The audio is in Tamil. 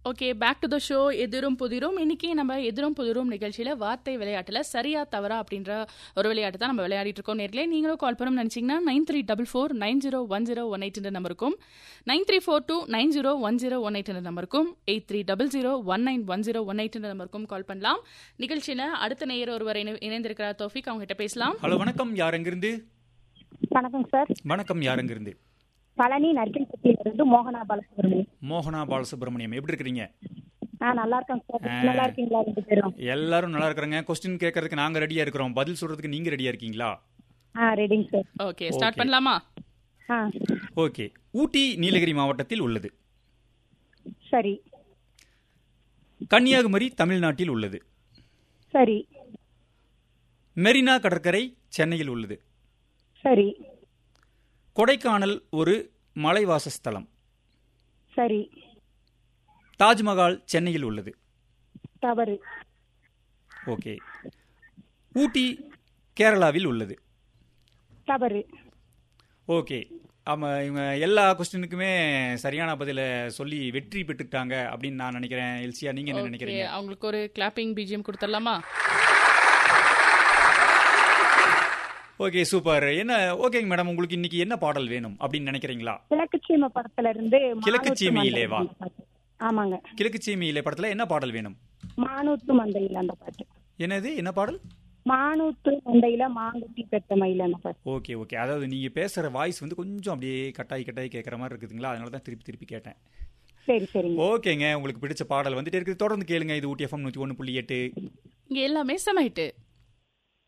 Okay back to the show எதிரும் புதிரும் இன்னைக்கு நம்ம எதிரும் புதிரும் நிகழ்ச்சியில வார்த்தை விளையாட்டுல சரியா தவறா அப்படின்ற ஒரு விளையாட்டு தான் நம்ம விளையாடிட்டு இருக்கோம் நேர்களே நீங்களும் கால் பண்ணணும்னு நினைச்சீங்கன்னா nine three double four nine zero one zero one eight நம்பருக்கும் nine three four two nine zero one zero one eight நம்பருக்கும் eight three double zero one nine one zero one eight நம்பருக்கும் கால் பண்ணலாம் நிகழ்ச்சியில அடுத்த நேயர் ஒருவர் இணை- இணைந்திருக்கிறார் தோஃபிக் அவங்க கிட்ட பேசலாம் ஹலோ வணக்கம் யார் எங்கிருந்து வணக்கம் சார் வணக்கம் யார் எங்கிருந்து பழனி நரிக்கல்பட்டியிலிருந்து மோகனா பாலசுப்ரமணியம் மோகனா பாலசுப்ரமணியம் எப்படி இருக்கிறீங்க ஆ நல்லா இருக்கேன் சார் நல்லா இருக்கீங்களா ரெண்டு பேரும் எல்லாரும் நல்லா இருக்கிறாங்க கொஸ்டின் கேட்கறதுக்கு நாங்க ரெடியா இருக்கிறோம் பதில் சொல்றதுக்கு நீங்க ரெடியா இருக்கீங்களா ஆ ரெடிங்க சார் ஓகே ஸ்டார்ட் Okay. பண்ணலாமா ஆ ஓகே ஊட்டி நீலகிரி மாவட்டத்தில் உள்ளது சரி கன்னியாகுமரி தமிழ்நாட்டில் உள்ளது சரி மெரினா கடற்கரை சென்னையில் உள்ளது சரி கொடைக்கானல் ஒரு மலைவாசஸ்தலம் சரி தாஜ்மஹால் சென்னையில் உள்ளது தவறு ஓகே ஊட்டி கேரளாவில் உள்ளது தவறு ஓகே ஆமா இவங்க எல்லா கொஸ்டினுக்குமே சரியான பதிலை சொல்லி வெற்றி பெற்றுட்டாங்க அப்படின்னு நான் நினைக்கிறேன் எல்சியா நீங்க என்ன ஓகே நினைக்கிறீங்க அவங்களுக்கு ஒரு கிளாப்பிங் பிஜிஎம் கொடுத்துடலாமா ஓகே சூப்பர் என்ன ஓகேங்க மேடம் உங்களுக்கு இன்னைக்கு என்ன பாடல் வேணும் அப்படின்னு நினைக்கிறீங்களா கிழக்கு சீமை படத்துல இருந்து கிழக்கு மானூத்து சீமையிலே வா. மந்தையில் அந்த பாட்டு. ஆமாங்க கிழக்கு சீமையிலே படத்துல என்ன பாடல் வேணும் மானூத்து மந்தையில் அந்த பாட்டு என்னது என்ன பாடல் மானூத்து மந்தையில மாங்குட்டி பெத்த மயில் அந்த பாட்டு ஓகே ஓகே அதாவது நீங்க பேசுற வாய்ஸ் வந்து கொஞ்சம் அப்படியே கட்டாயி கட்டாயி கேட்குற மாதிரி இருக்குதுங்களா அதனால தான் திருப்பி திருப்பி கேட்டேன் சரி சரிங்க ஓகேங்க உங்களுக்கு பிடிச்ச பாடல் வந்துட்டே இருக்குது தொடர்ந்து கேளுங்க இது ஊட்டி எஃப்எம் நூற்றி ஒன்று புள்ளி எட்டு இங்க எல்லாமே சமைட்டு